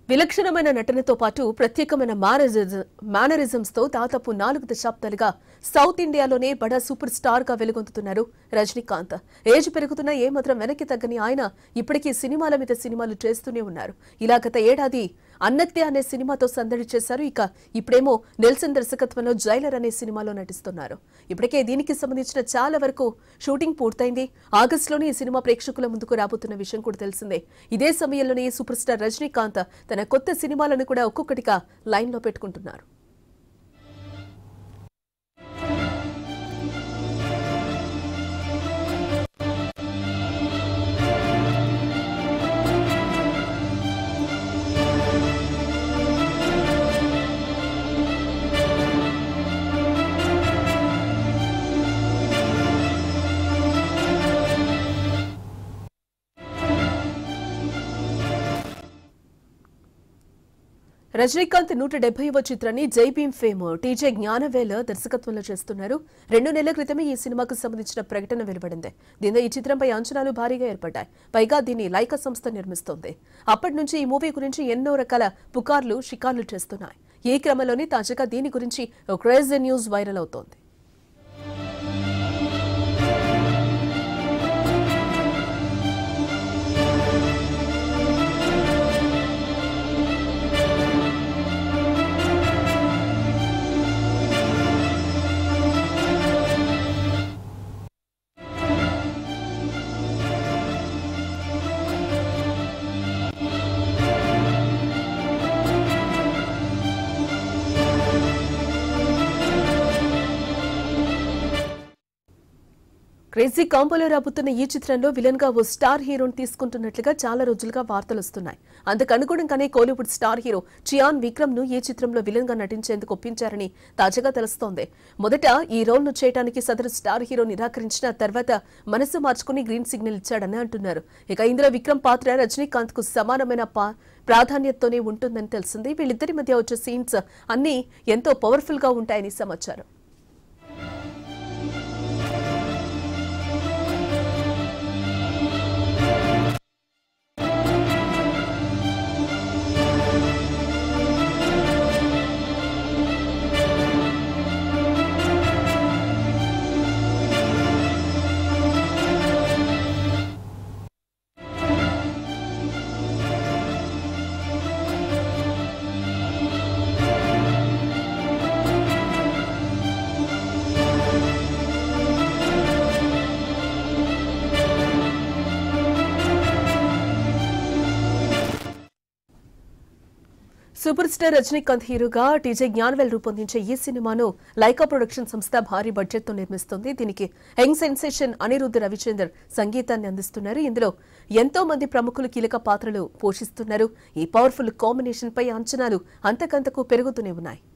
విలక్షణమైన నటనతో పాటు ప్రత్యేకమైన మేనరిజమ్స్ తో దాదాపు నాలుగు దశాబ్దాలుగా సౌత్ ఇండియాలోనే బడా సూపర్ స్టార్ గా వెలుగొందుతున్నారు రజనీకాంత్ ఏజ్ పెరుగుతున్నా ఏమాత్రం వెనక్కి తగ్గని ఆయన ఇప్పటికీ సినిమాల మీద సినిమాలు చేస్తూనే ఉన్నారు ఇలా గత ఏడాది అన్నత్య అనే సినిమాతో సందడి చేశారు ఇక ఇప్పుడేమో నెల్సన్ దర్శకత్వంలో జైలర్ అనే సినిమాలో నటిస్తున్నారు ఇప్పటికే దీనికి సంబంధించిన చాలా వరకు షూటింగ్ పూర్తయింది ఆగస్టులోనే ఈ సినిమా ప్రేక్షకుల ముందుకు రాబోతున్న విషయం కూడా తెలిసిందే ఇదే సమయంలోనే సూపర్ స్టార్ రజనీకాంత్ తన కొత్త సినిమాలను కూడా ఒక్కొక్కటిగా లైన్లో పెట్టుకుంటున్నారు రజనీకాంత్ నూట డెబ్బైవ చిత్రాన్ని జై భీమ్ ఫేమ్ టీజే జ్ఞానవేల దర్శకత్వంలో చేస్తున్నారు రెండు నెలల క్రితమే ఈ సినిమాకు సంబంధించిన ప్రకటన వెలువడింది దీంతో ఈ చిత్రంపై అంచనాలు భారీగా ఏర్పడ్డాయి పైగా దీన్ని లైకా సంస్థ నిర్మిస్తోంది అప్పటి నుంచి ఈ మూవీ గురించి ఎన్నో రకాల పుకార్లు షికార్లు చేస్తున్నాయి ఈ క్రమంలోనే తాజాగా దీని గురించి ఒక క్రేజీ న్యూస్ వైరల్ అవుతోంది క్రేజీ కాంబోలో రాబోతున్న ఈ చిత్రంలో విలన్ గా ఓ స్టార్ హీరోని తీసుకుంటున్నట్లుగా చాలా రోజులుగా వార్తలు వస్తున్నాయి అందుకు అనుగుణంగానే కోలీవుడ్ స్టార్ హీరో చియాన్ విక్రమ్ ను ఈ చిత్రంలో విలన్ గా నటించేందుకు ఒప్పించారని తాజాగా తెలుస్తోంది మొదట ఈ రోల్ ను చేయడానికి సదరు స్టార్ హీరో నిరాకరించిన తర్వాత మనసు మార్చుకుని గ్రీన్ సిగ్నల్ ఇచ్చాడని అంటున్నారు ఇక ఇందులో విక్రమ్ పాత్ర రజనీకాంత్ కు సమానమైన పా- ప్రాధాన్యతతోనే ఉంటుందని తెలిసింది వీళ్ళిద్దరి మధ్య వచ్చే సీన్స్ అన్ని ఎంతో పవర్ఫుల్ గా ఉంటాయని సమాచారం సూపర్ స్టార్ రజనీకాంత్ హీరోగా టీజే జ్ఞానవేల్ రూపొందించే ఈ సినిమాను లైకా ప్రొడక్షన్ సంస్థ భారీ బడ్జెట్ తో నిర్మిస్తోంది దీనికి యంగ్ సెన్సేషన్ అనిరుద్ధ్ రవిచందర్ సంగీతాన్ని అందిస్తున్నారు ఇందులో ఎంతో మంది ప్రముఖులు కీలక పాత్రలు పోషిస్తున్నారు ఈ పవర్ఫుల్ కాంబినేషన్ పై అంచనాలు అంతకంతకు పెరుగుతూనే ఉన్నాయి